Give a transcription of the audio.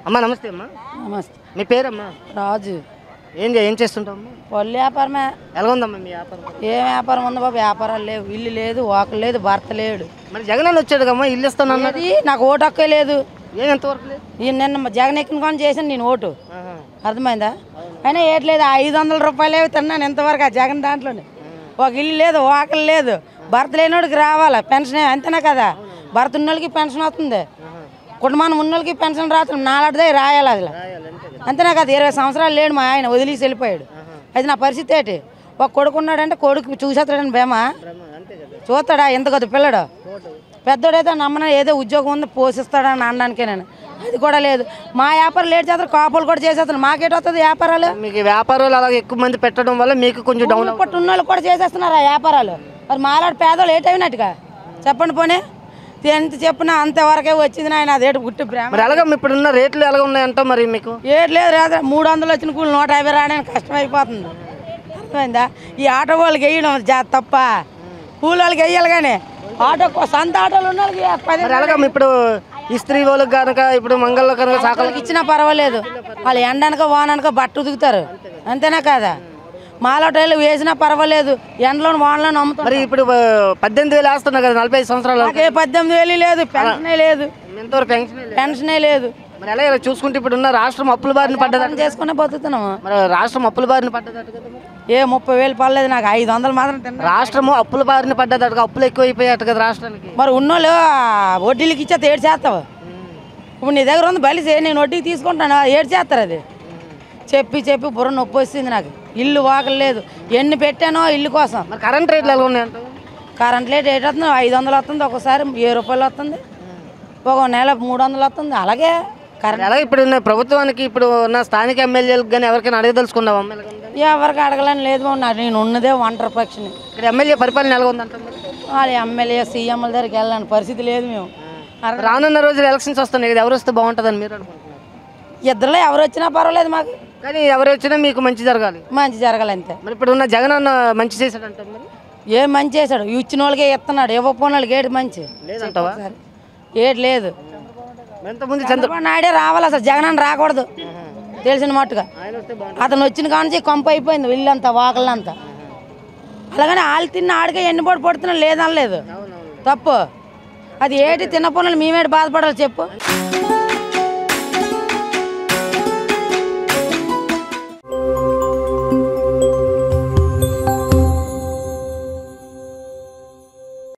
అమ్మా నమస్తే అమ్మా నమస్తే మీ పేరమ్మా రాజు ఏం చే- ఏం చేస్తుంటావమ్మా పళ్ళు వ్యాపారమే ఎలా ఉందమ్మా మీ వ్యాపారం ఏ వ్యాపారం ఉంది బాబు వ్యాపారాలు లేవు ఇల్లు లేదు వాకలు లేదు భర్త లేడు మరి జగన్ అన్న వచ్చాడు కమ్మా ఇల్లు ఇస్తానన్నాడు అది నాకు ఓటు హక్కే లేదు ఏం ఎంతవరకు లేదు ఈ నిన్న జగన్ ఎక్కిన కొని చేశాను నేను ఓటు ఆహా. అర్థమైందా అయినా ఏట్లేదు ఐదు వందల రూపాయలే తిన్నాను ఇంతవరకు ఆ జగన్ దాంట్లోనే ఒక ఇల్లు లేదు వాకలు లేదు భర్త లేనివాడికి రావాలా పెన్షన్ అంతేనా కదా భర్త ఉన్నోళ్ళకి పెన్షన్ వస్తుంది కుటుంబాన్ని ఉన్నోళ్ళకి పెన్షన్ రాత్రం నాలుగుదే రాయాలి అసలు అంతేనా కదా ఇరవై సంవత్సరాలు లేడు మా ఆయన వదిలేసి వెళ్ళిపోయాడు అది నా పరిస్థితి ఏంటి ఒక కొడుకు ఉన్నాడంటే కొడుకు చూసేస్తాడని బేమా అంతే కదా చూస్తాడా ఎంత కదా పిల్లడు పెద్దోడైతే నమ్మన ఏదో ఉద్యోగం ఉంది పోషిస్తాడని అనడానికే నేను అది కూడా లేదు మా వ్యాపారం లేట్ చేస్తారు కాపులు కూడా చేసేస్తారు మాకేట వస్తుంది వ్యాపారాలు మీకు ఈ వ్యాపారాలు అలాగే ఎక్కువ మంది పెట్టడం వల్ల మీకు కొంచెం డౌన్ పట్టు ఉన్న వాళ్ళు కూడా చేసేస్తున్నారు ఆ వ్యాపారాలు మరి మాలాడు పేదలు ఏట్ అయినట్టుగా చెప్పండి పోనీ ఎంత చెప్పినా అంతవరకే వచ్చింది నాయన అదేటి గుట్టి ప్రేమ మరి అలాగే ఇప్పుడున్న రేట్లు ఎలా ఉన్నాయంట మరి మీకు ఏటి లేదు రాదు మూడు వందలు వచ్చిన కూలి నూట యాభై రావడానికి కష్టమైపోతుంది అర్థమైందా ఈ ఆటో వాళ్ళకి వేయడం జా తప్ప కూలి వాళ్ళకి వేయాలి కానీ ఆటో సొంత ఆటోలు ఉన్న వాళ్ళకి పది మరి అలాగే ఇప్పుడు ఈ స్త్రీ వాళ్ళకి కనుక ఇప్పుడు మంగళ కనుక సాకలు వాళ్ళకి ఇచ్చినా పర్వాలేదు వాళ్ళు ఎండనక వాననక బట్ట ఉతుకుతారు అంతేనా కదా మాలోటైలు వేసినా పర్వాలేదు ఎండలోని వానలోని అమ్ముతారు మరి ఇప్పుడు ఆ, పద్దెనిమిది వేలు వేస్తున్నారు కదా నలభై ఐదు సంవత్సరాలు నాకే పద్దెనిమిది వేలు లేదు పెన్షనే లేదు ఎంతవరకు పెన్షన్ లేదు. పెన్షనే లేదు మరి ఎలా ఇలా చూసుకుంటే ఇప్పుడు ఉన్న రాష్ట్రం అప్పుల బారిన పడ్డదట పని చేసుకునే బతుకుతున్నాము మరి రాష్ట్రం అప్పుల బారిన పడ్డదట కదా మరి. ఏ ముప్పై వేలు పర్లేదు నాకు ఐదు వందలు మాత్రం తిన్నా రాష్ట్రము అప్పుల బారిన పడ్డదట అప్పులు ఎక్కువ అయిపోయాట కదా రాష్ట్రానికి మరి ఉన్నోళ్ళు ఆ వడ్డీలకి ఇచ్చే ఏడు చేస్తావు ఇప్పుడు నీ దగ్గర ఉంది బలిసే నేను వడ్డీకి తీసుకుంటాను ఏడు చేస్తారు అది చెప్పి చెప్పి బుర్ర నొప్పి వస్తుంది నాకు ఇల్లు వాకలు లేదు ఎన్ని పెట్టానో ఇల్లు కోసం మరి కరెంట్ రేట్లు ఎలా ఉన్నాయంట కరెంట్ రేట్ ఏటు వస్తుంది ఐదు వందలు వస్తుంది ఒకసారి ఏ రూపాయలు వస్తుంది ఒక నెల మూడు వందలు వస్తుంది అలాగే కరెంట్ అలాగే ఇప్పుడు ఉన్న ప్రభుత్వానికి ఇప్పుడు ఉన్న స్థానిక ఎమ్మెల్యేలకు కానీ ఎవరికైనా అడగదలుచుకున్నావా ఎవరికి అడగలని లేదు బాబు. నాకు నేను ఉన్నదే ఒంటరి పక్షిని ఇక్కడ ఎమ్మెల్యే పరిపాలన ఎలా ఉందంట మరి? వాళ్ళ ఎమ్మెల్యే సీఎంల దగ్గరికి వెళ్ళని పరిస్థితి లేదు మేము రానున్న రోజులు ఎలక్షన్స్ వస్తున్నాయి కదా ఎవరు వస్తే బాగుంటుందని మీరు అనుకుంటున్నారు ఇద్దరులో ఎవరు వచ్చినా పర్వాలేదు మాకు కానీ ఎవరు వచ్చినా మీకు మంచి జరగాలి మంచి జరగాలి అంతే మరి ఇప్పుడు ఉన్న జగన్ అన్న మంచి చేశాడంట మరి ఏం మంచి చేశాడు ఇచ్చిన వాళ్ళకే ఇస్తున్నాడు ఇవ్వకపోయిన వాళ్ళకి ఏడు మంచి లేదంటావా సరే ఏడు లేదు ఎంతమంది చంద్ర చంద్రబాబు నాయుడే రావాలి అసలు జగన్ అని రాకూడదు తెలిసిన మట్టుగా ఆయన వస్తే బాగుంటుంది అతను వచ్చిన కానుంచి కొంప అయిపోయింది ఇల్లంతా వాకళ్ళంతా అలాగని వాళ్ళు తిన్న ఆడికే ఎన్నిపోటు పడుతున్నా లేదనలేదు తప్పు అది ఏటి తిన్న పనులు మేమేటి బాధపడాలి చెప్పు